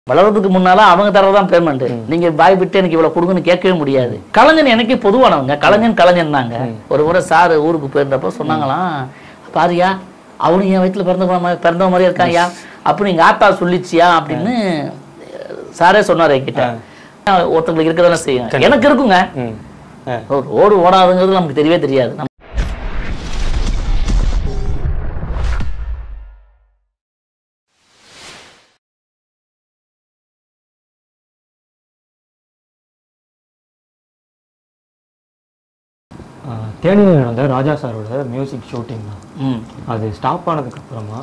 வளர்றதுக்கு முன்னால அவங்க தரதான் பேமெண்ட் நீங்க பாய் விட்டு எனக்கு இவ்வளவு கொடுங்கன்னு கேட்கவே முடியாது கலைஞன் எனக்கு பொதுவானவங்க கலைஞன் கலைஞன் தாங்க ஒரு முறை சார் ஊருக்கு போயிருந்தப்போ சொன்னாங்களாம் பாரியா அவனு என் வயிற்றுல பிறந்த மாதிரி பிறந்த மாதிரி இருக்காயா அப்படின்னு எங்க ஆத்தா சொல்லிச்சியா அப்படின்னு சாரே சொன்னார் என்கிட்ட ஒருத்தங்களுக்கு இருக்கதானே செய்யும் எனக்கு இருக்குங்க ம் ஆ ஒரு ரோடு ஓடாதுங்கிறது நமக்கு தெரியவே தெரியாது நம்ம தேனியில் நடந்த ராஜா சாரோட மியூசிக் ஷூட்டிங் தான் ம் அது ஸ்டாப் ஆனதுக்கு அப்புறமா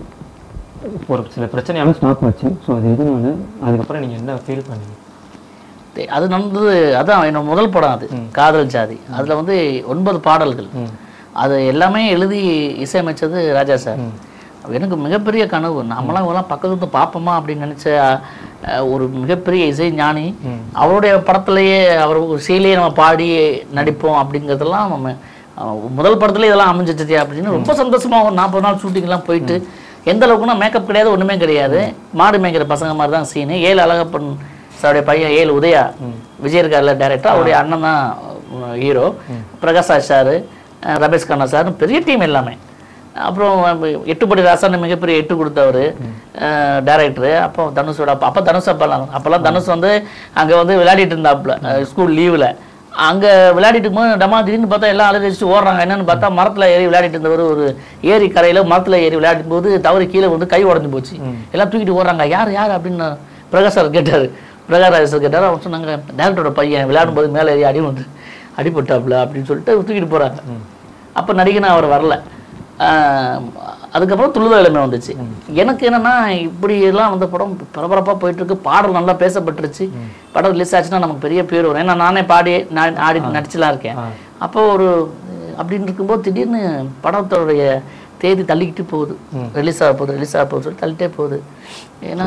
ஒரு சில பிரச்சனையால ஸ்டாப் ஆச்சு ஸோ அது எதுனால அதுக்கப்புறம் நீங்கள் என்ன ஃபீல் பண்ணீங்க தே- அது நடந்தது அதான் என்னோட முதல் படம் அது காதல் ஜாதி அதுல வந்து ஒன்பது பாடல்கள் ம் அது எல்லாமே எழுதி இசையமைச்சது ராஜா சார் எனக்கு மிகப்பெரிய கனவு நம்மளாம் இவெல்லாம் பக்கத்து பார்ப்போமா அப்படின்னு நினைச்ச அஹ், ஒரு மிகப்பெரிய இசை ஞானி அவருடைய படத்திலேயே அவர் சீலையே நம்ம பாடி நடிப்போம் அப்படிங்கிறதெல்லாம் நம்ம அஹ், முதல் படத்துல இதெல்லாம் அமைஞ்சிச்சு அப்படின்னு ரொம்ப சந்தோஷமா ஒரு நாற்பது நாள் ஷூட்டிங்லாம் போயிட்டு எந்த அளவுக்குன்னா மேக்கப் கிடையாது ஒண்ணுமே கிடையாது மாடு மேய்க்கிற பசங்க மாதிரி தான் சீனு ஏழு அழகப்பன் சாருடைய பையன் ஏழு உதயா விஜய் இருக்கார்ல டேரக்டர் அவருடைய அண்ணன் தான் hero Prakash Raj sir Ramesh Kanna sir பெரிய டீம் எல்லாமே அப்புறம் எட்டுப்படி ராசான்னு மிகப்பெரிய எட்டு கொடுத்தவர் டேரக்டர் அப்போ தனுஷோட அப்பா அப்போ தனுஷ் அப்பெல்லாம் அப்போல்லாம் தனுஷ் வந்து அங்கே வந்து விளையாடிட்டு இருந்தாப்புல ஸ்கூல் லீவில் அங்கே விளையாடிட்டு இருக்கும்போது டமா திடீர்னு பார்த்தா எல்லாம் அலறிச்சு ஓடுறாங்க என்னன்னு பார்த்தா மரத்தில் ஏறி விளையாடிட்டு இருந்தவர் ஒரு ஏரி கரையில் மரத்தில் ஏறி விளையாடும் போது தவறி கீழே வந்து கை உடஞ்சு போச்சு எல்லாம் தூக்கிட்டு ஓடுறாங்க யார் யார் அப்படின்னு பிரகாஷ் சார் கேட்டார் பிரகாஷ் ராஜ் சார் கேட்டார் அவங்க சொன்னாங்க டேரக்டரோட பையன் விளையாடும்போது மேலே ஏறி அடி வந்து அடிபட்டாப்புல அப்படின்னு சொல்லிட்டு தூக்கிட்டு போகிறாங்க அப்போ நடிகனா அவர் வரல ஆஹ் அதுக்கப்புறம் துள்ளுதல் இளமை வந்துச்சு எனக்கு என்னன்னா இப்படி எல்லாம் வந்த படம் பரபரப்பா போயிட்டு இருக்கு பாடல் நல்லா பேசப்பட்டுருச்சு படம் ரிலீஸ் ஆச்சுன்னா நமக்கு பெரிய பேர் வரும் ஏன்னா நானே பாடி நான் ஆடி நடிச்சுலாம் இருக்கேன் அப்போ ஒரு அப்படின்னு இருக்கும்போது திடீர்னு படத்தோடைய தேதி தள்ளிக்கிட்டு போகுது ரிலீஸ் ஆக போகுது ரிலீஸ் ஆக போகுது சொல்லி தள்ளிட்டே போகுது ஏன்னா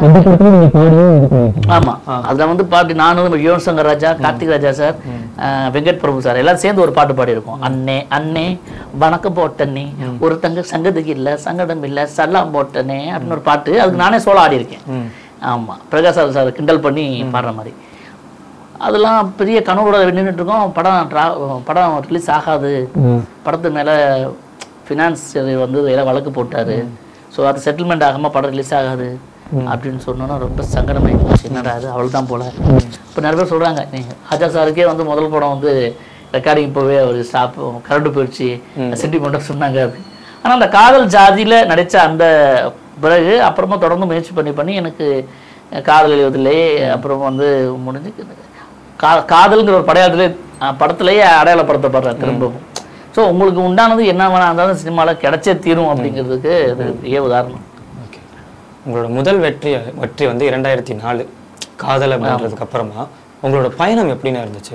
ஆமா அதுல வந்து பாட்டு நானும் யுவன் சங்கர் ராஜா கார்த்திக் ராஜா சார் அஹ், வெங்கட் பிரபு சார் எல்லாம் சேர்ந்து ஒரு பாட்டு பாடியிருக்கோம் அண்ணே அண்ணே வணக்கம் போட்டனே ஒரு தங்க சங்கத்துக்கு இல்ல சங்கடம் இல்ல சல்லாம் போட்டனே அப்படின்னு ஒரு பாட்டு அதுக்கு நானே சோளம் ஆடி இருக்கேன் ஆமா பிரகாஷ் ராஜ் சார் கிண்டல் பண்ணி பாடுற மாதிரி அதெல்லாம் பெரிய கனவோட நின்றுட்டு இருக்கோம் படம் tra- படம் ரிலீஸ் ஆகாது படத்து மேல ஃபினான்ஸ் வந்து எல்லாம் வழக்கு போட்டாரு ஸோ அது செட்டில்மெண்ட் ஆகாம படம் ரிலீஸ் ஆகாது அப்படின்னு சொன்னோன்னா ரொம்ப சங்கடமாயி போச்சு என்னடா அது அவள் தான் போல இப்போ நிறைய பேர் சொல்றாங்க நீங்க ராஜா சாருக்கே வந்து முதல் படம் வந்து ரெக்கார்டிங் இப்போவே அவர் ஸ்டாப் கரண்ட் போயிடுச்சு சென்டிமெண்ட்டாக சொன்னாங்க அப்படி ஆனா அந்த காதல் ஜாதியில நடிச்ச அந்த பிறகு அப்புறமா தொடர்ந்து முயற்சி பண்ணி பண்ணி எனக்கு காதல் எழுவதிலே அப்புறம் வந்து முடிஞ்சு கா காதல்ங்கிற ஒரு படையாளத்திலே அஹ், படத்திலேயே அடையாளப்படுத்தப்படுற திரும்பவும் ஸோ உங்களுக்கு உண்டானது என்ன வேணா இருந்தாலும் சினிமாவில் கிடைச்சே தீரும் அப்படிங்கிறதுக்கு இது பெரிய உதாரணம் ஓகே உங்களோட முதல் வெற்றி வெற்றி வந்து இரண்டாயிரத்தி நாலு காதல் அப்படின்றதுக்கு அப்புறமா உங்களோட பயணம் எப்படின்னு இருந்துச்சு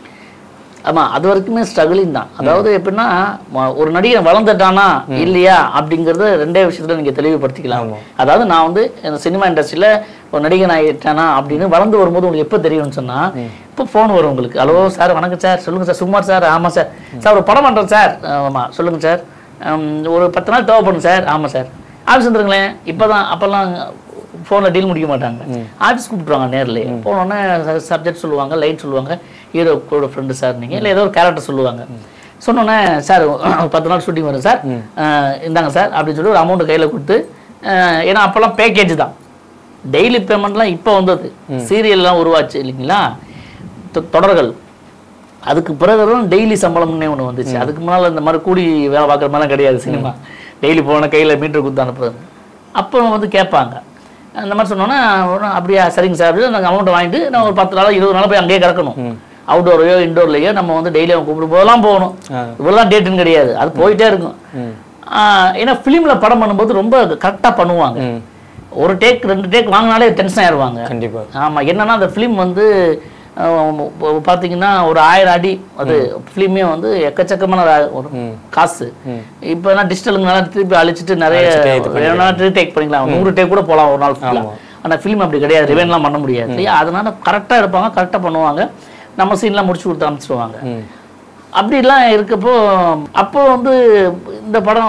ஆமா அது வரைக்குமே ஸ்ட்ரகிளிங் தான் அதாவது எப்படின்னா ம- ஒரு நடிகன் வளர்ந்துட்டானா இல்லையா அப்படிங்கறது ரெண்டே விஷயத்துல நீங்க தெளிவுபடுத்திக்கலாம் ஆமா. அதாவது நான் வந்து இந்த சினிமா இண்டஸ்ட்ரியில ஒரு நடிகன் ஆகிட்டேனா அப்படின்னு வளர்ந்து வரும்போது உங்களுக்கு எப்போ தெரியும்னு சொன்னா இப்போ ஃபோன் வரும் உங்களுக்கு ஹலோ சார் வணக்கம் சார் சொல்லுங்க சார் சுமார் சார் ஆமா சார் சார் ஒரு படம் பண்றேன் சார் ஆமா சொல்லுங்க சார் ஹம், ஒரு பத்து நாள் தேவைப்படும் சார் ஆமா சார் ஆஃபீஸ் வந்துருங்களேன் இப்போதான் அப்போல்லாம் ஃபோனில் டீல் முடிக்க மாட்டாங்க ஆஃபீஸ் கூப்பிட்டுருவாங்க நேர்லயே போனோடனே சப்ஜெக்ட் சொல்லுவாங்க லைன் சொல்லுவாங்க ஹீரோ கூட ஃப்ரெண்டு சார் நீங்கள் இல்லை ஏதோ ஒரு கேரக்டர் சொல்லுவாங்க சொன்னோன்னே சார் ஒரு பத்து நாள் ஷூட்டிங் வரும் சார் அஹ், இந்தாங்க சார் அப்படின்னு சொல்லி ஒரு அமௌண்ட் கையில் கொடுத்து அஹ், ஏன்னா அப்போல்லாம் பேக்கேஜ் தான் டெய்லி பேமெண்ட்லாம் இப்போ வந்தது சீரியல்லாம் உருவாச்சு இல்லைங்களா தொ- தொடர்கள் அதுக்கு பிறகு தான் டெய்லி சம்பளம்னே ஒன்று வந்துச்சு அதுக்கு முன்னால் இந்த மாதிரி கூலி வேலை பார்க்குற மாதிரிலாம் கிடையாது சினிமா டெய்லி போன கையில் மீட்டர் கொடுத்து அனுப்புறது அப்போ வந்து கேட்பாங்க அந்த மாதிரி சொன்னோன்னா உடனே அப்படியா சரிங்க சார் அப்படின்னு நாங்கள் அமௌண்ட் வாங்கிட்டு நான் ஒரு பத்து நாள் இருபது நாள் போய் அங்கேயே கிடக்கணும் அவுட்டோரையோ இன்டோர்லையோ நம்ம வந்து டெய்லி அவங்க கூப்பிடும் போதெல்லாம் போகணும் இவ்வளோதான் டேட்டுன்னு கிடையாது அது போயிட்டே இருக்கும் ஆஹ் ஏன்னா ஃபிலிமில் படம் பண்ணும்போது ரொம்ப கரெக்டாக பண்ணுவாங்க ம் ஒரு டேக் ரெண்டு டேக் வாங்கினாலே டென்ஷன் ஆயிடுவாங்க கண்டிப்பா ஆமா என்னன்னா அந்த ஃபிலிம் வந்து அஹ், இப்போ பார்த்தீங்கன்னா ஒரு ஆயிரம் அடி அது ஃபிலிமே வந்து எக்கச்சக்கமான ஒரு- ஒரு காசு இப்போ என்ன டிஜிட்டலுங்கனால திருப்பி அழிச்சிட்டு நிறைய வேணா ரீடேக் பண்ணிக்கலாம் நூறு டேக் கூட போகலாம் ஒரு நாள் ஃபுல்லாக ஆனா ஃபிலிம் அப்படி கிடையாது ரிவென்லாம் பண்ண முடியாது இல்லையா அதனால கரெக்டா இருப்பாங்க கரெக்டா பண்ணுவாங்க நம்ம சீன்லாம் முடிச்சு கொடுத்து அனுப்பிச்சிடுவாங்க ம் அப்படிலாம் இருக்கப்போ அப்போ வந்து இந்த படம்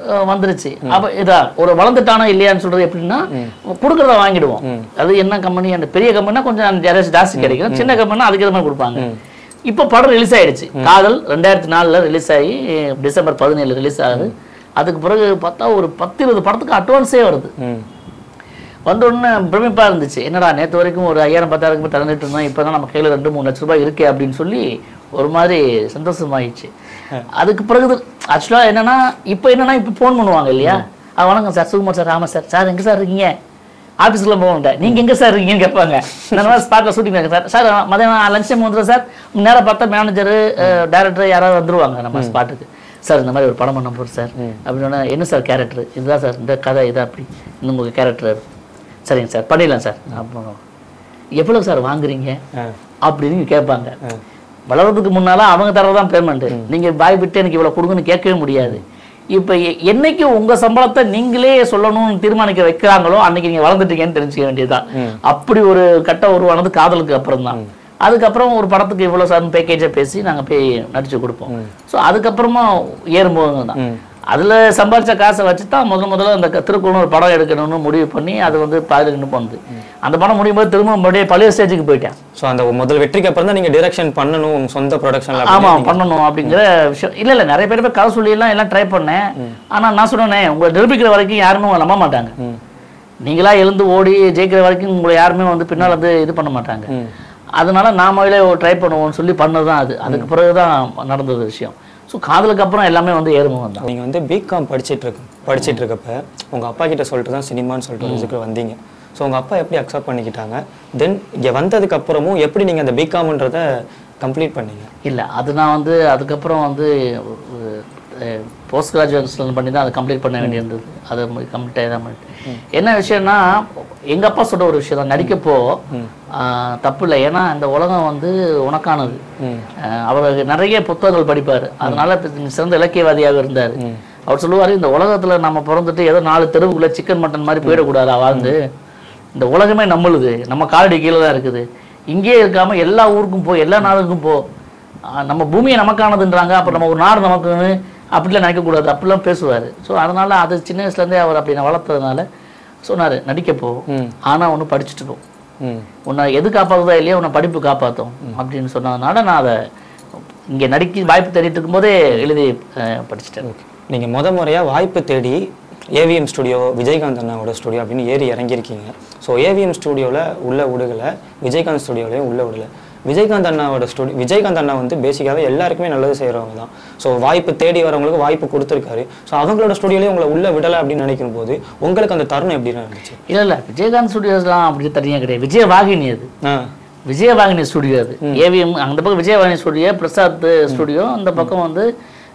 அஹ், வந்துருச்சு அப்ப இதா ஒரு வளர்ந்துட்டானோ இல்லையான்னு சொல்றது எப்படின்னா கொடுக்கறத வாங்கிடுவோம் அது என்ன கம்பெனி அந்த பெரிய கம்பெனினா கொஞ்சம் ஜாஸ்தி ஜாஸ்தி கிடைக்கும் சின்ன கம்பெனினா அதுக்கு ஏற்ற மாதிரி கொடுப்பாங்க இப்போ படம் ரிலீஸ் ஆயிடுச்சு காதல் ரெண்டாயிரத்தி நாலுல ரிலீஸ் ஆகி டிசம்பர் பதினேழு ரிலீஸ் ஆகுது அதுக்கு பிறகு பார்த்தா ஒரு பத்து இருபது படத்துக்கு அட்வான்ஸே வருது ம் வந்த உடனே பிரமிப்பா இருந்துச்சு என்னடா நேத்து வரைக்கும் ஒரு ஐயாயிரம் பத்தாயிரம் போய் தந்துட்டு இருந்தோம் இப்போ தான் நம்ம கையில ரெண்டு மூணு லட்ச ரூபாய் இருக்கே அப்படின்னு சொல்லி ஒரு மாதிரி சந்தோஷமாயிடுச்சு அதுக்கு பிறகு ஆக்சுவலாக என்னன்னா இப்போ என்னன்னா இப்போ ஃபோன் பண்ணுவாங்க இல்லையா ஆ வணக்கம் சார் சுகுமார் சார் ஆமாம் சார் சார் எங்கே சார் இருக்கீங்க ஆஃபீஸில் போக நீங்க எங்க சார் இருக்கீங்கன்னு கேட்பாங்க இந்த மாதிரி ஸ்பாட்டில் ஷூட்டிங் இருக்கு சார் சார் மதியம் லஞ்ச் டைம் வந்துடும் சார் நேராக பார்த்தா மேனேஜர் டேரக்டர் யாராவது வந்துருவாங்க நம்ம ஸ்பாட்டுக்கு சார் இந்த மாதிரி ஒரு படம் பண்ண போகிறோம் சார் அப்படின்னா என்ன சார் கேரக்டர் இதுதான் சார் இந்த கதை இதா அப்படி இன்னும் உங்களுக்கு கேரக்டர் சரிங்க சார் பண்ணிடலாம் சார் அப்புறம் எவ்வளவு சார் வாங்குறீங்க ஆ அப்படின்னு கேட்பாங்க வளர்றதுக்கு முன்னால அவங்க தரதான் பேமெண்ட் நீங்க பாய் விட்டு எனக்கு இவ்வளவு கொடுங்கன்னு கேட்கவே முடியாது இப்ப எ- என்னைக்கு உங்க சம்பளத்தை நீங்களே சொல்லணும்னு தீர்மானிக்க வைக்கிறாங்களோ அன்னைக்கு நீங்க வளர்ந்துட்டீங்கன்னு தெரிஞ்சுக்க வேண்டியதுதான் அப்படி ஒரு கட்டம் உருவானது காதலுக்கு அப்புறம் தான் அதுக்கப்புறம் ஒரு படத்துக்கு இவ்வளவு சார் பேக்கேஜை பேசி நாங்க போய் நடிச்சு கொடுப்போம் ஸோ அதுக்கப்புறமா ஏறும்போது தான் அதுல சம்பாதிச்ச காசை வச்சு தான் முதல் முதல்ல அந்த க- திருக்குறள் ஒரு படம் எடுக்கணும்னு முடிவு பண்ணி அது வந்து பாதியில் நின்று போனது அந்த படம் முடியும் போது திரும்ப மறுபடியும் பழைய ஸ்டேஜுக்கு போயிட்டேன் ஸோ அந்த முதல் வெற்றிக்கு அப்புறம் தான் நீங்க டிரெக்ஷன் பண்ணணும் உங்க சொந்த ப்ரொடக்ஷன்ல ஆமா பண்ணணும் அப்படிங்கிற விஷயம் இல்ல இல்ல நிறைய பேர் போய் கதை சொல்லி எல்லாம் எல்லாம் ட்ரை பண்ணேன் ஆனா நான் சொன்னேன் உங்களை நிரூபிக்கிற வரைக்கும் யாருமே உங்களை நம்ப மாட்டாங்க நீங்களா எழுந்து ஓடி ஜெயிக்கிற வரைக்கும் உங்களை யாருமே வந்து பின்னால் வந்து இது பண்ண மாட்டாங்க அதனால நாமளே ட்ரை பண்ணுவோம்னு சொல்லி பண்ணதுதான் அது அதுக்கு பிறகுதான் நடந்தது விஷயம் ஸோ காதலுக்கு அப்புறம் எல்லாமே வந்து ஏறுமுகம் தான் நீங்க வந்து பிகாம் படிச்சிட்டு இருக்கு படிச்சிட்டு இருக்கப்ப உங்க அப்பா கிட்ட சொல்லிட்டு தான் சினிமான்னு சொல்லிட்டு ஒரு இதுக்கு வந்தீங்க ஸோ உங்க அப்பா எப்படி அக்செப்ட் பண்ணிக்கிட்டாங்க தென் இங்க வந்ததுக்கு அப்புறமும் எப்படி நீங்க அந்த பிகாம்ன்றத கம்ப்ளீட் பண்ணீங்க இல்லை அது நான் வந்து அதுக்கப்புறம் வந்து போஸ்ட் கிராஜுவேஷன் பண்ணி தான் அதை கம்ப்ளீட் பண்ண வேண்டியிருந்தது அதை கம்ப்ளீட் தான் பண்ணிட்டேன் என்ன விஷயம்னா எங்கள் அப்பா சொல்ற ஒரு விஷயம் தான் நடிக்கப்போ ஆஹ், தப்பு இல்லை ஏன்னா இந்த உலகம் வந்து உனக்கானது ஆஹ், அவர் நிறைய புத்தகங்கள் படிப்பார் அதனால இப்ப சிறந்த இலக்கியவாதியாக இருந்தார் அவர் சொல்லுவார் இந்த உலகத்துல நம்ம பிறந்துட்டு ஏதோ நாலு தெருவுக்குள்ள சிக்கன் மட்டன் மாதிரி போயிடக்கூடாதா வாழ்ந்து இந்த உலகமே நம்மளுது நம்ம காலடி கீழே தான் இருக்குது இங்கேயே இருக்காம எல்லா ஊருக்கும் போ எல்லா நாடுக்கும் போ ஆஹ் நம்ம பூமியை நமக்கானதுன்றாங்க அப்ப நம்ம ஒரு நாடு நமக்குன்னு அப்படிலாம் நினைக்கக்கூடாது அப்படிலாம் பேசுவார் ஸோ அதனால அது சின்ன வயசுலேருந்தே அவர் அப்படி நான் வளர்த்ததுனால சொன்னார் நடிக்க போ ம். ஆனா ஒன்று படிச்சுட்டு போ ம் உன்னை எது காப்பாற்றுதா இல்லையா உன்னை படிப்பு காப்பாற்றும் அப்படின்னு சொன்னதுனால நான் அதை இங்கே நடிக்க வாய்ப்பு தேடிட்டு இருக்கும்போதே எழுதி அஹ், படிச்சிட்டேன் ஓகே நீங்க முத முறையா வாய்ப்பு தேடி ஏவிஎம் ஸ்டுடியோ விஜயகாந்த் அண்ணாவோட ஸ்டுடியோ அப்படின்னு ஏறி இறங்கியிருக்கீங்க ஸோ ஏவிஎம் ஸ்டுடியோவில் உள்ள விடுகலை விஜயகாந்த் ஸ்டுடியோலையும் உள்ள விடல விஜயகாந்த் அண்ணாவோட ஸ்டுடியோ விஜயகாந்த் அண்ணா வந்து பேசிக்காகவே எல்லாருக்குமே நல்லது செய்கிறவங்க தான் ஸோ வாய்ப்பு தேடி வரவங்களுக்கு வாய்ப்பு கொடுத்துருக்காரு ஸோ அவங்களோட ஸ்டுடியோலையும் உங்களை உள்ள விடலை அப்படின்னு நினைக்கும் போது உங்களுக்கு அந்த தருணம் எப்படி இருந்துச்சு இல்லை இல்லை விஜயகாந்த் ஸ்டுடியோஸ்லாம் அப்படி தனியாக கிடையாது விஜயவாகினி அது ஆ விஜயவாகினி ஸ்டுடியோ அது ஏவிஎம் அந்த பக்கம் விஜயவாகினி ஸ்டுடியோ பிரசாத் ஸ்டுடியோ இந்த பக்கம் வந்து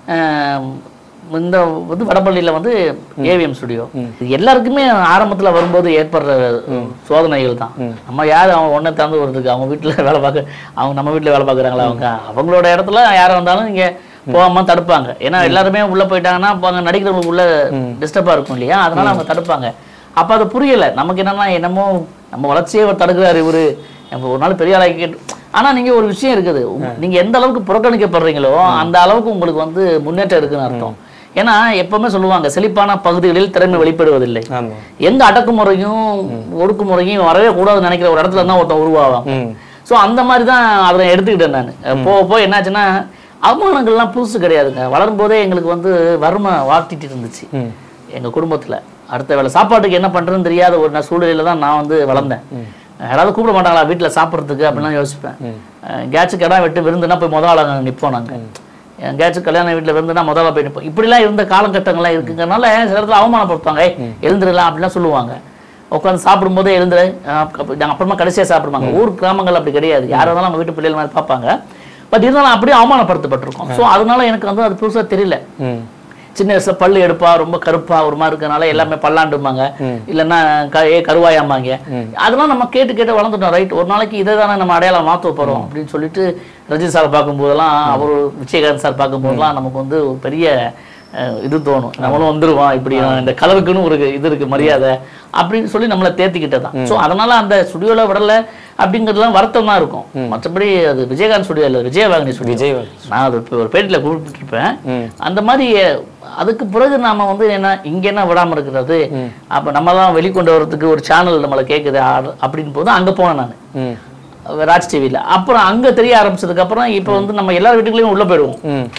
ஆம், இந்த வந்து வடபள்ளியில் வந்து ஏவிஎம் ஸ்டுடியோ இது எல்லாருக்குமே ஆரம்பத்தில் வரும்போது ஏற்படுற சோதனைகள் தான் நம்ம யார் அவங்க ஒன்றை திறந்து வருதுக்கு அவங்க வீட்டில் வேலை பார்க்க அவங்க நம்ம வீட்டில் வேலை பார்க்குறாங்களா அவங்க அவங்களோட இடத்துல யாராக வந்தாலும் இங்கே போகாம தடுப்பாங்க ஏன்னா எல்லாருமே உள்ளே போயிட்டாங்கன்னா அப்போ அங்கே நடிக்கிறவங்களுக்கு உள்ள டிஸ்டர்பாக இருக்கும் இல்லையா அதனால அவங்க தடுப்பாங்க அப்போ அது புரியலை நமக்கு என்னன்னா என்னமோ நம்ம வளர்ச்சியே இவர் தடுக்கிறாரு இவரு நம்ம ஒரு நாள் பெரிய ஆளாக்கி கேட்டு ஆனா நீங்க ஒரு விஷயம் இருக்குது உங்க- நீங்க எந்த அளவுக்கு புறக்கணிக்கப்படுறீங்களோ அந்த அளவுக்கு உங்களுக்கு வந்து முன்னேற்றம் இருக்குன்னு அர்த்தம் ஏன்னா எப்பவுமே சொல்லுவாங்க செழிப்பான பகுதிகளில் திறமை வெளிப்படுவதில்லை ஆமாம் எங்க அடக்குமுறையும் ஒடுக்குமுறையும் வரவே கூடாதுன்னு நினைக்கிற ஒரு இடத்துல தான் ஒருத்தன் உருவாவான் ம் ஸோ அந்த மாதிரி தான் அதை எடுத்துக்கிட்டேன் நான் போக போக என்னாச்சுன்னா அவமானங்கள்லாம் புதுசு கிடையாதுங்க வளரும் போதே எங்களுக்கு வந்து வறுமை வாட்டிட்டு இருந்துச்சு ம் எங்க குடும்பத்துல அடுத்த வேளை சாப்பாட்டுக்கு என்ன பண்றதுன்னு தெரியாத ஒரு ந- சூழ்நிலையில தான் நான் வந்து வளர்ந்தேன் யாராவது கூப்பிட மாட்டாங்களா வீட்டுல சாப்பிட்றதுக்கு அப்படிலாம் யோசிப்பேன் கேட்சு கடை வெட்டு விருந்துனா போய் முதல் ஆளாக நிற்போம் நாங்க எங்கேயாச்சும் கல்யாண வீட்டுல விருந்துனா முதல்ல போய் நிற்போம் இப்படிலாம் இருந்த காலகட்டங்கள்லாம் இருக்குங்கிறனால சில இடத்துல அவமானப்படுத்துவாங்க "ஏய், எழுந்திரலாம் அப்படிலாம் சொல்லுவாங்க உட்காந்து சாப்பிடும்போதே எழுந்துரு அஹ் அப்ப- நாங்க அப்புறமா கடைசியா சாப்பிடுவாங்க ஊர் கிராமங்கள் அப்படி கிடையாது யார் இருந்தாலும் அவங்க வீட்டு பிள்ளைகள் மாதிரி பார்ப்பாங்க பட் இருந்தாலும் அப்படியே அவமானப்படுத்தப்பட்டிருக்கோம் ஸோ அதனால எனக்கு வந்து அது புதுசா தெரியல ம் சின்ன வயசுல பல்லு எடுப்பா ரொம்ப கருப்பா ஒரு மாதிரி இருக்கனால எல்லாமே பல்லாண்டுமாங்க இல்லைன்னா க ஏ கருவாயாம்பாங்க அதெல்லாம் நம்ம கேட்டு கேட்டு வளர்ந்துட்டோம் ரைட் ஒரு நாளைக்கு இதை தானே நம்ம அடையாளம் மாற்ற போறோம் அப்படின்னு சொல்லிட்டு ரஜினி சார் பார்க்கும்போதெல்லாம் அவர் விஜயகாந்த் சார் பார்க்கும்போதெல்லாம் நமக்கு வந்து ஒரு பெரிய அஹ், இது தோணும் நம்மளும் வந்துருவோம் இப்படி இந்த கலருக்குன்னு ஒரு இது இருக்கு மரியாதை அப்படின்னு சொல்லி நம்மளை தேத்திக்கிட்டதான் ஸோ அதனால அந்த ஸ்டுடியோல விடல அப்படிங்கிறதுலாம் வருத்தம் தான் இருக்கும் மற்றபடி அது விஜயகாந்த் ஸ்டுடியோ இல்லை விஜயவாகினி ஸ்டுடியோ விஜய் நான் அது இப்போ ஒரு பேட்டியில் கூப்பிட்டுருப்பேன் ம் அந்த மாதிரி அதுக்கு பிறகு நாம வந்து என்ன இங்க என்ன விடாம இருக்கிறது அப்ப நம்ம தான் வெளிக்கொண்டு வரதுக்கு ஒரு சேனல் நம்மளை கேட்குது ஆ- அப்படின்னு போது அங்க போனேன் நான் ம் ராஜ் டிவியில் அப்புறம் அங்க தெரிய ஆரம்பிச்சதுக்கு அப்புறம் இப்போ வந்து நம்ம எல்லா வீட்டுக்குள்ளேயும் உள்ள போயிடுவோம் ம்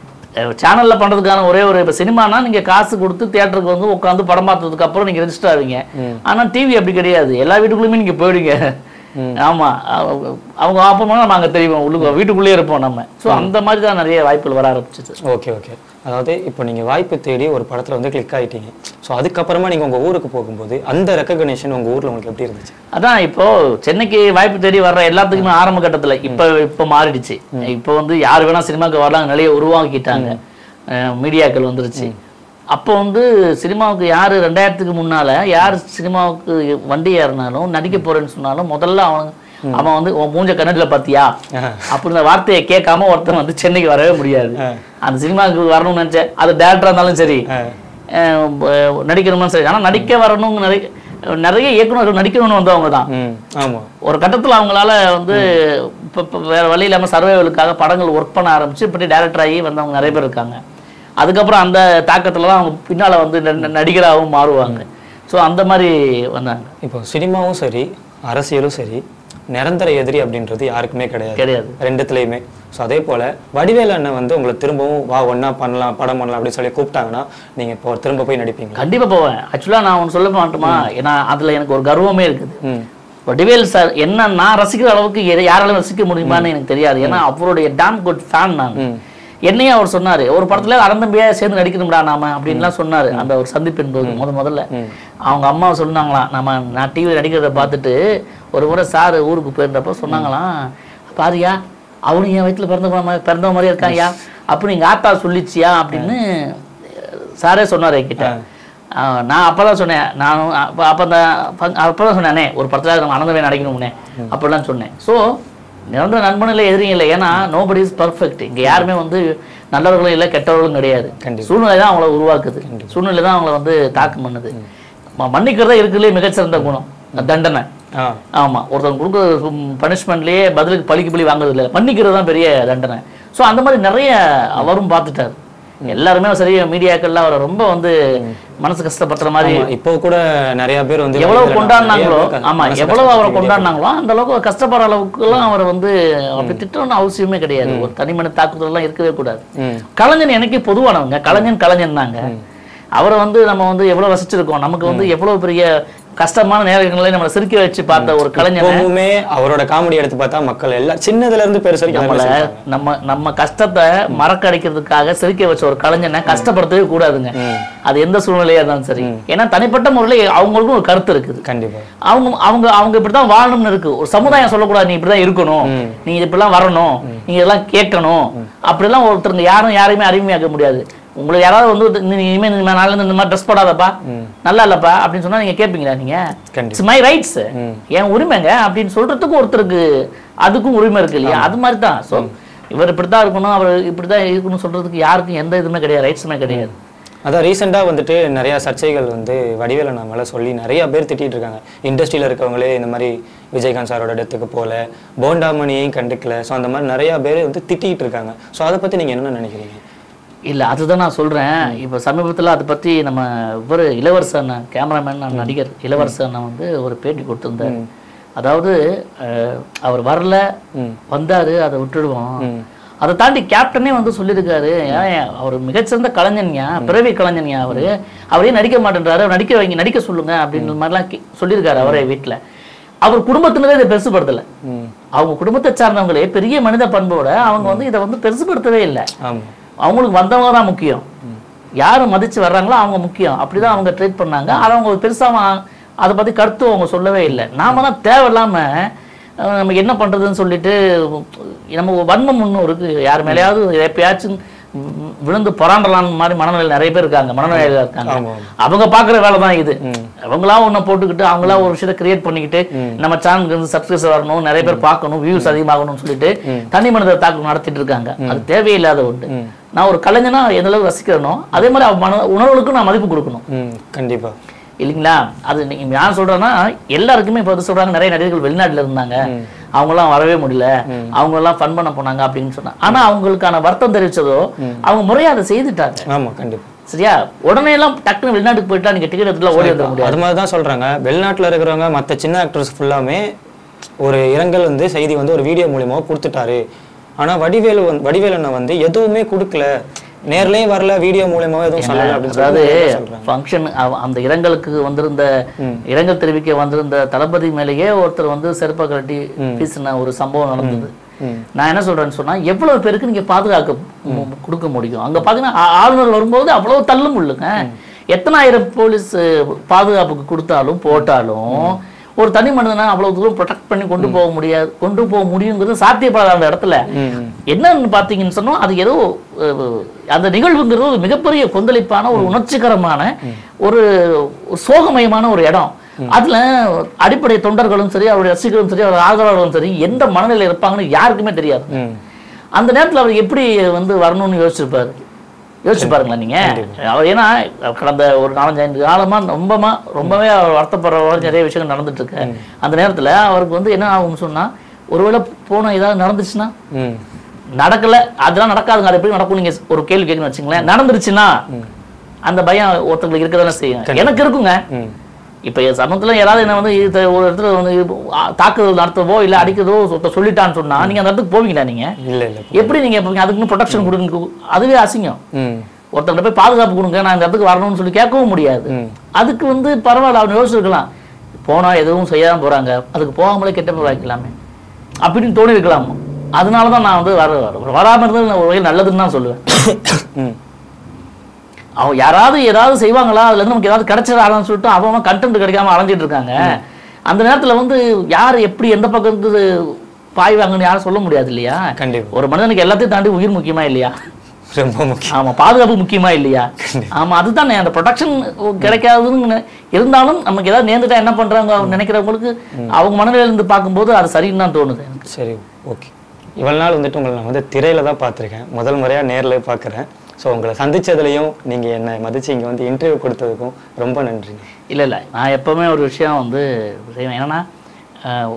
சேனல்ல பண்றதுக்கான ஒரே ஒரு இப்போ சினிமானா நீங்க காசு கொடுத்து தியேட்டருக்கு வந்து உட்காந்து படம் பார்த்ததுக்கு அப்புறம் நீங்க ரெஜிஸ்டர் ஆவீங்க ஆனா டிவி அப்படி கிடையாது எல்லா வீட்டுக்குள்ளேயுமே நீங்க போயிடுங்க ஆமா அவங்க அவங்க அப்பமா நம்ம அங்க தெரியும் உள்ளுக்கு வீட்டுக்குள்ளேயே இருப்போம் நம்ம ஸோ அந்த மாதிரி தான் நிறைய வாய்ப்புகள் வர ஆரம்பிச்சிச்சு ஓகே ஓகே அதாவது இப்போ நீங்கள் வாய்ப்பு தேடி ஒரு படத்தில் வந்து கிளிக் ஆகிட்டீங்க ஸோ அதுக்கப்புறமா நீங்கள் உங்கள் ஊருக்கு போகும்போது அந்த ரெக்கக்னேஷன் உங்கள் ஊரில் உங்களுக்கு எப்படி இருந்துச்சு அதான் இப்போ சென்னைக்கு வாய்ப்பு தேடி வர்ற எல்லாத்துக்குமே ஆரம்ப கட்டத்துல இப்ப இப்ப மாறிடுச்சு இப்போ வந்து யார் வேணா சினிமாவுக்கு வரலாம் நிறைய உருவாக்கிட்டாங்க அஹ் மீடியாக்கள் வந்துருச்சு அப்போ வந்து சினிமாவுக்கு யார் ரெண்டாயிரத்துக்கு முன்னால யார் சினிமாவுக்கு வண்டி ஏறினாலும் நடிக்க போறேன்னு சொன்னாலும் முதல்ல அவன் அவன் வந்து உன் மூஞ்ச கண்ணடியில் பார்த்தியா அப்படின்ற வார்த்தையை கேட்காம ஒருத்தன் வந்து சென்னைக்கு வரவே முடியாது அந்த சினிமாவுக்கு வரணும்னு நினைச்சேன் அது டேரக்டரா இருந்தாலும் சரி அஹ் ப- நடிக்கணும்னு சரி ஆனா நடிக்க வரணும் நிறைய நிறைய இயக்குனர்கள் நடிக்கணும்னு வந்தவங்க தான் ம் ஆமாம் ஒரு கட்டத்துல அவங்களால வந்து இப்போ இப்போ வேற வழி இல்லாம சர்வைவலுக்காக படங்கள் ஒர்க் பண்ண ஆரம்பிச்சு இப்படி டேரக்டர் ஆகி வந்தவங்க நிறைய பேர் இருக்காங்க அதுக்கப்புறம் அந்த தாக்கத்துல தான் அவங்க பின்னால வந்து ந- ந- நடிகராகவும் மாறுவாங்க ஸோ அந்த மாதிரி வந்தாங்க இப்போ சினிமாவும் சரி அரசியலும் சரி நிரந்தர எதிரி அப்படின்றது யாருக்குமே கிடையாது கிடையாது ரெண்டுத்துலையுமே ஸோ அதே போல் வடிவேல் அண்ணன் வந்து உங்களை திரும்பவும் வா ஒன்றா பண்ணலாம் படம் பண்ணலாம் அப்படின்னு சொல்லி கூப்பிட்டாங்கன்னா நீங்கள் இப்போ திரும்ப போய் நடிப்பீங்களா கண்டிப்பா போவேன் ஆக்சுவலா நான் ஒன்று சொல்ல மாட்டோமா ஏன்னா அதுல எனக்கு ஒரு கர்வமே இருக்குது ம் வடிவேல் சார் என்ன நான் ரசிக்கிற அளவுக்கு எதை- யாராலும் ரசிக்க முடியுமான்னு எனக்கு தெரியாது ஏன்னா அவருடைய டாம் குட் ஃபேன் நான் ம் என்னையும் அவர் சொன்னாரு ஒரு படத்துல அறந்தம்பியா சேர்ந்து நடிக்கணும்டா நாம அப்படின்லாம் சொன்னாரு அந்த ஒரு சந்திப்பின் போது முத முதல்ல அவங்க அம்மா சொன்னாங்களாம் நம்ம நான் டிவியில் நடிக்கிறத பார்த்துட்டு ஒரு முறை சார் ஊருக்கு போயிருந்தப்போ சொன்னாங்களாம் பாரியா அவனு என் வயிற்றுல பிறந்த மாதிரி பிறந்த மாதிரியே இருக்கான்யா அப்படி எங்க ஆத்தா சொல்லிச்சியா அப்படின்னு சாரே சொன்னார் என்கிட்ட ஆஹ் நான் அப்பதான் சொன்னேன் நானும் அப்போ அப்போ அந்த அப்பதான் சொன்னேனே ஒரு படத்துல நம்ம அனந்தமே நடிக்கணும்னே அப்படிலாம் சொன்னேன் ஸோ நிரந்தர நண்பன் இல்லை எதிரியும் இல்லை ஏன்னா நோபடி இஸ் பர்ஃபெக்ட் இங்க யாருமே வந்து நல்லவர்களும் இல்லை கெட்டவர்களும் கிடையாது கண்டிப்பா. சூழ்நிலை தான் அவங்கள உருவாக்குது சூழ்நிலை தான் அவங்கள வந்து தாக்கம் பண்ணுது ம- மன்னிக்கிறதா இருக்குல்லே மிகச்சிறந்த குணம் தண்டனை ஆ ஆமா ஒருத்தவங்க கொடுக்குற பனிஷ்மெண்ட்லயே பதிலுக்கு பழிக்கு பழி வாங்குறது இல்லை மன்னிக்கிறது தான் பெரிய தண்டனை ஸோ அந்த மாதிரி நிறைய அவரும் பார்த்துட்டாரு எல்லாருமே சரி மீடியாக்கள்லாம் அவரை ரொம்ப வந்து மனசு கஷ்டப்படுற மாதிரி ஆமா, இப்போ கூட நிறைய பேர் வந்து எவ்வளவு வடிவேலு கொண்டாடினாங்களோ நிறைய பேர் ஆமா மனசு எவ்வளவு அவரை கஷ்டப்பட்டு கொண்டாடினாங்களோ அந்த அளவுக்கு கஷ்டப்படுற அளவுக்குலாம் அவரை வந்து அப்படி திட்டணும்னு அவசியமே கிடையாது ஒரு தனிமனி தாக்குதல் எல்லாம் இருக்கவே கூடாது ம் கலைஞன் எனக்கே பொதுவானவங்க கலைஞன் கலைஞன் தாங்க அவரை வந்து நம்ம வந்து எவ்வளவு ரசிச்சிருக்கோம் நமக்கு வந்து எவ்வளவு பெரிய கஷ்டமான நேரங்களை நம்ம சிரிக்க வச்சு பார்த்த ஒரு கலைஞனை எப்பவுமே அவரோட காமெடி எடுத்து பார்த்தா மக்கள் எல்லாம் சின்னதுல இருந்து பெருசு வரைக்கும் நம்மள எல்லாமே சிரிப்பாங்க. நம்ம நம்ம கஷ்டத்தை மறக்கடிக்கிறதுக்காக சிரிக்க வச்ச ஒரு கலைஞனை கஷ்டப்படுத்தவே கூடாதுங்க ம். அது எந்த சூழ்நிலையா இருந்தாலும் சரி ஏன்னா தனிப்பட்ட முறையில் அவங்களுக்கும் ஒரு கருத்து இருக்குது கண்டிப்பா அவங்க அவங்க அவங்க இப்படிதான் வாழணும்னு இருக்கு ஒரு சமுதாயம் சொல்லக்கூடாது நீ இப்படிதான் இருக்கணும் நீ இப்படிலாம் வரணும் நீங்க இதெல்லாம் கேட்கணும் அப்படிலாம் ஒருத்தருங்க யாரும் யாரையுமே அறிமுகமாக்க முடியாது உங்களை யாராவது வந்து நீ இனிமே இந்த நாள்ல இருந்து இந்த மாதிரி ட்ரெஸ் போடாதப்பா நல்லா இல்லப்பா அப்படின்னு சொன்னா நீங்க கேட்பீங்களா நீங்க கண்டிப்பா. இட்ஸ் மை ரைட்ஸ் என் உரிமைங்க அப்படின்னு சொல்றதுக்கு ஒருத்தருக்கு அதுக்கும் உரிமை இருக்கு இல்லையா அது மாதிரி தான் ஸோ இவர் இப்படித்தான் இருக்கணும் அவர் இப்படிதான் இருக்கணும் சொல்றதுக்கு யாருக்கும் எந்த இதுவுமே கிடையாது ரைட்ஸுமே கிடையாது அதான் ரீசெண்டாக வந்துட்டு நிறைய சர்ச்சைகள் வந்து வடிவேல நான் மேலே சொல்லி நிறைய பேர் திட்டிட்டு இருக்காங்க இண்டஸ்ட்ரியில் இருக்கவங்களே இந்த மாதிரி விஜயகாந்த் சாரோட டெத்துக்கு போகல போண்டாமணியையும் கண்டுக்கல ஸோ அந்த மாதிரி நிறைய பேர் வந்து திட்டிகிட்டு இருக்காங்க ஸோ அதை பற்றி நீங்கள் என்ன நினைக்கிறீங்க இல்ல அதுதான் நான் சொல்றேன் இப்போ சமீபத்துல அதை பத்தி நம்ம இவர் இளவரசன் கேமராமேன் நடிகர் இளவரசன் வந்து ஒரு பேட்டி கொடுத்திருந்தார் அதாவது அஹ், அவர் வரல வந்தாரு அதை விட்டுடுவோம் அதை தாண்டி கேப்டனே வந்து சொல்லியிருக்காரு ஏன் அவர் மிகச்சிறந்த கலைஞன்யா பிறவி கலைஞன்யா அவரு அவரே நடிக்க மாட்டேன்றாரு அவர் நடிக்க வைங்க நடிக்க சொல்லுங்க அப்படின்ற மாதிரிலாம் கே- சொல்லியிருக்காரு அவரே வீட்டுல அவர் குடும்பத்தினரே இதை பெருசுபடுத்தல ம் அவங்க குடும்பத்தை சார்ந்தவங்களே பெரிய மனித பண்போட அவங்க வந்து இதை வந்து பெருசுபடுத்தவே இல்லை ஆமாம் அவங்களுக்கு வந்தவங்க தான் முக்கியம் யார் மதிச்சு வர்றாங்களோ அவங்க முக்கியம் அப்படிதான் அவங்க ட்ரீட் பண்ணாங்க அதை அவங்க பெருசா வா- அதை பத்தி கருத்து அவங்க சொல்லவே இல்லை நாம தான் தேவையில்லாம அஹ், நம்ம என்ன பண்றதுன்னு சொல்லிட்டு நம்ம வன்மம் ஒன்றும் இருக்கு யார் மேலேயாவது எப்பயாச்சும் வி- விழுந்து பொறாண்டலான்னு மாதிரி மனநிலை நிறைய பேர் இருக்காங்க மனநிலையில இருக்காங்க ஆமா. அவங்க பாக்குற வேலை தான் இது அவங்களா ஒண்ண போட்டுக்கிட்டு அவங்களா ஒரு விஷயத்தை கிரியேட் பண்ணிக்கிட்டு நம்ம சேனலுக்கு வந்து சப்ஸ்கிரைபர் வரணும் நிறைய பேர் பார்க்கணும் வியூஸ் அதிகமாகணும்னு சொல்லிட்டு தனி மனித தாக்கம் நடத்திட்டு இருக்காங்க அது தேவையில்லாத ஒன்று நான் ஒரு கலைஞனா எந்த அளவுக்கு ரசிக்கிறேனோ அதே மாதிரி அவ மன உணர்வுகளுக்கும் நான் மதிப்பு கொடுக்கணும் ம் கண்டிப்பாக இல்லைங்களா அது நீங்க நான் சொல்றேன்னா எல்லாருக்குமே இப்போ வந்து சொல்றாங்க நிறைய நடிகர்கள் வெளிநாட்டுல இருந்தாங்க அவங்கெல்லாம் வரவே முடியல அவங்க எல்லாம் ஃபன் பண்ண போனாங்க அப்படின்னு சொன்னாங்க ஆனா அவங்களுக்கான வருத்தம் தெரிவிச்சதோ அவங்க முறையா அதை செய்துட்டாங்க ஆமா கண்டிப்பா சரியா உடனே எல்லாம் டக்குன்னு வெளிநாட்டுக்கு போயிட்டா நீங்க டிக்கெட் எடுத்துல ஓடி வந்துட முடியாது அது மாதிரி தான் சொல்றாங்க வெளிநாட்டுல இருக்கிறவங்க மத்த சின்ன ஆக்டர்ஸ் ஃபுல்லாமே ஒரு இரங்கல் வந்து செய்தி வந்து ஒரு வீடியோ மூலியமா கொடுத்துட்டாரு ஆனா வடிவேலு வந்து வடிவேலு அண்ணன் வந்து எதுவுமே கொடுக்கல நேர்லயும் வரல வீடியோ மூலியமாவே எதுவும் சொல்லல அப்படின்னு அதாவது சொல்லி சொல்றாங்க ஃபங்க்ஷன் அந்த இரங்கலுக்கு வந்திருந்த இரங்கல் தெரிவிக்க வந்திருந்த தளபதி மேலேயே ஒருத்தர் வந்து செருப்பை கட்டி பேசின ஒரு சம்பவம் நடந்தது ம். நான் என்ன சொல்றேன்னு சொன்னா எவ்வளவு பேருக்கு நீங்க பாதுகாக்க மு- கொடுக்க முடியும் அங்க பாத்தீங்கன்னா ஆ- ஆளுநர் வரும்போது அவ்வளவு தள்ளு முள்ளுங்க எத்தனாயிரம் போலீஸ் பாதுகாப்புக்கு கொடுத்தாலும் போட்டாலும் ஒரு தனி மனிதனை அவ்வளவு தூரம் ப்ரொடெக்ட் பண்ணி கொண்டு போக முடியாது கொண்டு போக முடியுங்கிறது சாத்தியப்படாத அந்த இடத்துல ம். என்னன்னு பார்த்தீங்கன்னு சொன்னோம் அது ஏதோ அஹ், அந்த நிகழ்வுங்கிறது ஒரு மிகப்பெரிய கொந்தளிப்பான ஒரு உணர்ச்சிகரமான ஒரு ஒரு சோகமயமான ஒரு இடம் அதுல அடிப்படை தொண்டர்களும் சரி அவருடைய ரசிகர்களும் சரி அவர் ஆதரவாளர்களும் சரி எந்த மனநிலையில் இருப்பாங்கன்னு யாருக்குமே தெரியாது ம். அந்த நேரத்துல அவர் எப்படி வந்து வரணும்னு யோசிச்சிருப்பாரு யோசிச்சு பாருங்களேன் நீங்க அவர் ஏன்னா கடந்த ஒரு நாலஞ்சு ஐந்து காலமா ரொம்பமா ரொம்பவே அவர் வருத்தப்படுற மாதிரி நிறைய விஷயங்கள் நடந்துட்டு இருக்கு அந்த நேரத்துல அவருக்கு வந்து என்ன ஆகும்னு சொன்னா ஒருவேளை போன ஏதாவது நடந்துச்சுன்னா ம். நடக்கல அதெல்லாம் நடக்காதுங்க அது எப்படி நடக்கும் நீங்க ஒரு கேள்வி கேட்கணும் வச்சுங்களேன் நடந்துருச்சுன்னா அந்த பயம் ஒருத்தங்களுக்கு இருக்கதானே செய்யும் எனக்கு இருக்குங்க ம். இப்ப என் சமத்துல யாராவது என்ன வந்து இது ஒரு இடத்துல வந்து ஆ, தாக்குதல் நடத்தவோ இல்ல அடிக்கிறதோ ஒருத்தர் சொல்லிட்டான்னு சொன்னா நீங்க அந்த இடத்துக்கு போவீங்களா நீங்க இல்ல இல்ல எப்படி நீங்க போவீங்க அதுக்கு ப்ரொடெக்ஷன் கொடுங்க அதுவே அசிங்கம் ம். ஒருத்தர்கிட்ட போய் பாதுகாப்பு கொடுங்க நான் இந்த இடத்துக்கு வரணும்னு சொல்லி கேட்கவும் முடியாது ம். அதுக்கு வந்து பரவாயில்ல அவங்க யோசிச்சிருக்கலாம் போனா எதுவும் செய்யாம போறாங்க அதுக்கு போகாமலே கெட்ட பேர் வாங்கிக்கலாமே அப்படின்னு தோணி இருக்கலாம் அதனால தான் நான் வந்து வர வர- வராம இருந்தது நான் ஒரு வகையில் நல்லதுன்னு தான் சொல்லுவேன் ம். அவன் யாராவது ஏதாவது செய்வாங்களா அதுல இருந்து நமக்கு ஏதாவது கிடைச்சிடாதான்னு சொல்லிட்டு அவன் கண்டென்ட் கிடைக்காம அலைஞ்சிட்டு இருக்காங்க அந்த நேரத்துல வந்து யார் எப்படி எந்த பக்கம் இருந்து பாய்வாங்கன்னு யாரும் சொல்ல முடியாது இல்லையா கண்டிப்பா ஒரு மனிதனுக்கு எல்லாத்தையும் தாண்டி உயிர் முக்கியமா இல்லையா ரொம்ப முக்கியம் ஆமா பாதுகாப்பு முக்கியமா இல்லையா ஆமா அதுதானே அந்த ப்ரொடெக்ஷன் கிடைக்காதுன்னு இருந்தாலும் நமக்கு ஏதாவது நேர்ந்துட்டா என்ன பண்றாங்க அவங்க நினைக்கிறவங்களுக்கு அவங்க மனநிலையில இருந்து பார்க்கும்போது அது சரின்னு தான் தோணுது எனக்கு சரி ஓகே இவ்வளவு நாள் வந்துட்டு உங்களை நான் வந்து திரையில தான் பார்த்துருக்கேன் முதல் முறையா நேர்ல பார்க்குறேன் ஸோ உங்களை சந்திச்சதுலையும் நீங்க என்னை மதிச்சு இங்க வந்து இன்டர்வியூ கொடுத்ததுக்கும் ரொம்ப நன்றிங்க இல்லை இல்லை நான் எப்பவுமே ஒரு விஷயம் வந்து செய்வேன் என்னன்னா அஹ்,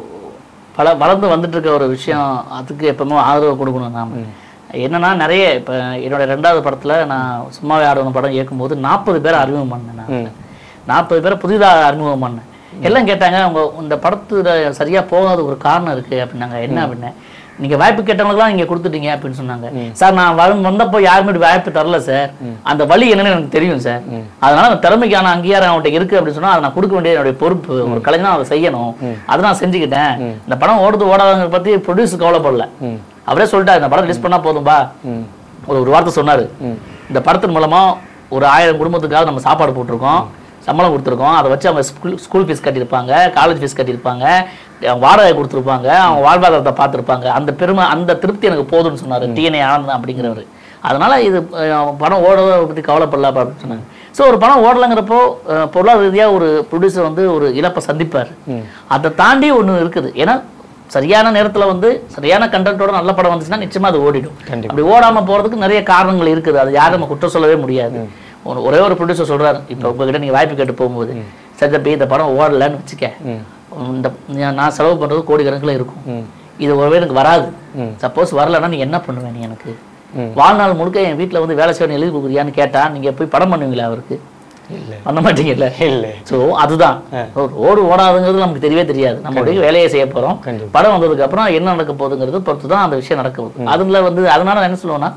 பல வளர்ந்து வந்துட்டு இருக்க ஒரு விஷயம் அதுக்கு எப்பவுமே ஆதரவு கொடுக்கணும் நாம என்னன்னா நிறைய இப்போ என்னோட ரெண்டாவது படத்துல நான் சும்மாவே ஆடணும் படம் இயக்கும்போது நாற்பது பேரை அறிமுகம் பண்ணேன் நான் ம். நாற்பது பேரை புதிதாக அறிமுகம் பண்ணேன் எல்லாம் கேட்டாங்க உங்க இந்த படத்துல சரியா போகாத ஒரு காரணம் இருக்கு அப்படின்னாங்க என்ன அப்படின்னேன் நீங்க வாய்ப்பு கேட்டவங்களுக்குலாம் நீங்க கொடுத்துட்டீங்க அப்படின்னு சொன்னாங்க சார் நான் வரும் வந்தப்போ யாருமே இப்படி வாய்ப்பு தரல சார் அந்த வழி என்னன்னு எனக்கு தெரியும் சார் அதனால அந்த திறமைக்கான அங்கீகாரம் அவன்கிட்ட இருக்கு அப்படின்னு சொன்னா அதை நான் கொடுக்க வேண்டிய என்னுடைய பொறுப்பு ஒரு கலைஞனா அதை செய்யணும் அதை நான் செஞ்சுக்கிட்டேன் இந்த படம் ஓடுது ஓடாதவங்க பத்தி ப்ரொடியூஸ் கவலைப்படல ம். அவரே சொல்லிட்டாரு இந்த படம் ரிலீஸ் பண்ணா போதும்பா ம். ஒரு ஒரு வார்த்தை சொன்னாரு ம். இந்த படத்தின் மூலமா ஒரு ஆயிரம் குடும்பத்துக்காக நம்ம சாப்பாடு போட்டிருக்கோம் சம்பளம் கொடுத்துருக்கோம் அதை வச்சு அவங்க ஸ்கூல் ஸ்கூல் ஃபீஸ் கட்டியிருப்பாங்க காலேஜ் ஃபீஸ் கட்டியிருப்பாங்க அவங்க வாடகை கொடுத்துருப்பாங்க அவங்க வாழ்வாதாரத்தை பார்த்துருப்பாங்க அந்த பெருமை அந்த திருப்தி எனக்கு போதும்னு சொன்னார் டிஎன்ஏ ஆனந்தம் அப்படிங்கிறவர் அதனால இது அஹ், படம் ஓடவை பற்றி கவலைப்படல அப்படின்னு சொன்னாங்க ஸோ ஒரு படம் ஓடலைங்கிறப்போ அஹ், பொருளாதார ரீதியாக ஒரு ப்ரொடியூசர் வந்து ஒரு இழப்பை சந்திப்பார் அதை தாண்டி ஒன்று இருக்குது ஏன்னா சரியான நேரத்துல வந்து சரியான கண்டென்ட்டோட நல்ல படம் வந்துச்சுன்னா நிச்சயமா அது ஓடிடும் கண்டிப்பா. அப்படி ஓடாம போறதுக்கு நிறைய காரணங்கள் இருக்குது அது யாரும் நம்ம குற்றம் சொல்லவே முடியாது ஒரு- ஒரே ஒரு ப்ரொடியூசர் சொல்றாரு இப்போ உங்ககிட்ட நீங்க வாய்ப்பு கேட்டு போகும்போது சரி தம்பி இந்த படம் ஓடலன்னு வச்சுக்க ம். இந்த நீ- நான் செலவு பண்றது கோடிக்கணக்கில் இருக்கும் ம். இது ஒருவே எனக்கு வராது ம். சப்போஸ் வரலன்னா நீ என்ன பண்ணுவ நீ எனக்கு ம். வாழ்நாள் முழுக்க என் வீட்ல வந்து வேலை செய்யணும் எழுதி கொடுக்குறியான்னு கேட்டா நீங்க போய் படம் பண்ணுவீங்களா அவருக்கு இல்ல பண்ண மாட்டீங்கல்ல இல்ல ஸோ அதுதான் ஒரு ஓடு ஓடாதுங்கிறது நமக்கு தெரியவே தெரியாது நம்மளுடைய வேலையை செய்ய போறோம் கண்டிப்பா. படம் வந்ததுக்கு அப்புறம் என்ன நடக்க போகுதுங்கிறது பொறுத்து தான் அந்த விஷயம் நடக்க போகுது அதுல வந்து அதனால நான் என்ன சொல்லுவேன்னா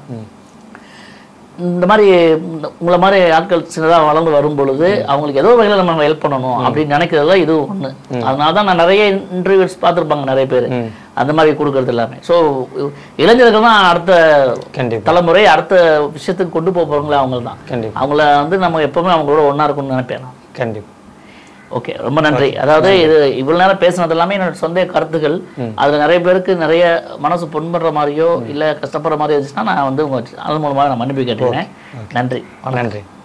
இந்த மாதிரி இந்த உங்களை மாதிரி ஆட்கள் சின்னதா வளர்ந்து வரும் பொழுது அவங்களுக்கு ஏதோ வகையில நம்ம ஹெல்ப் பண்ணணும் அப்படின்னு நினைக்கிறதுல இது ஒண்ணு அதனால தான் நான் நிறைய இன்டர்வியூஸ் பார்த்துருப்பாங்க நிறைய பேர் ம். அந்த மாதிரி கொடுக்கறது எல்லாமே ஸோ இளைஞர்கள் தான் அடுத்த கண்டிப்பா தலைமுறை அடுத்த விஷயத்துக்கு கொண்டு போக போறவங்களே அவங்க தான் கண்டிப்பா அவங்கள வந்து நம்ம எப்பவுமே அவங்களோட ஒண்ணா இருக்கணும்னு நினைப்பேன் நான் கண்டிப்பா ஓகே ரொம்ப நன்றி அதாவது இது இவ்வளவு நேரம் பேசுனது எல்லாமே என்னோட சொந்த கருத்துக்கள் அதுல நிறைய பேருக்கு நிறைய மனசு புண்படுற மாதிரியோ இல்ல கஷ்டப்படுற மாதிரியோ இருந்துச்சுன்னா நான் வந்து உங்க அது மூலமாக நான் மன்னிப்பு கேட்டுக்கிறேன் நன்றி நன்றி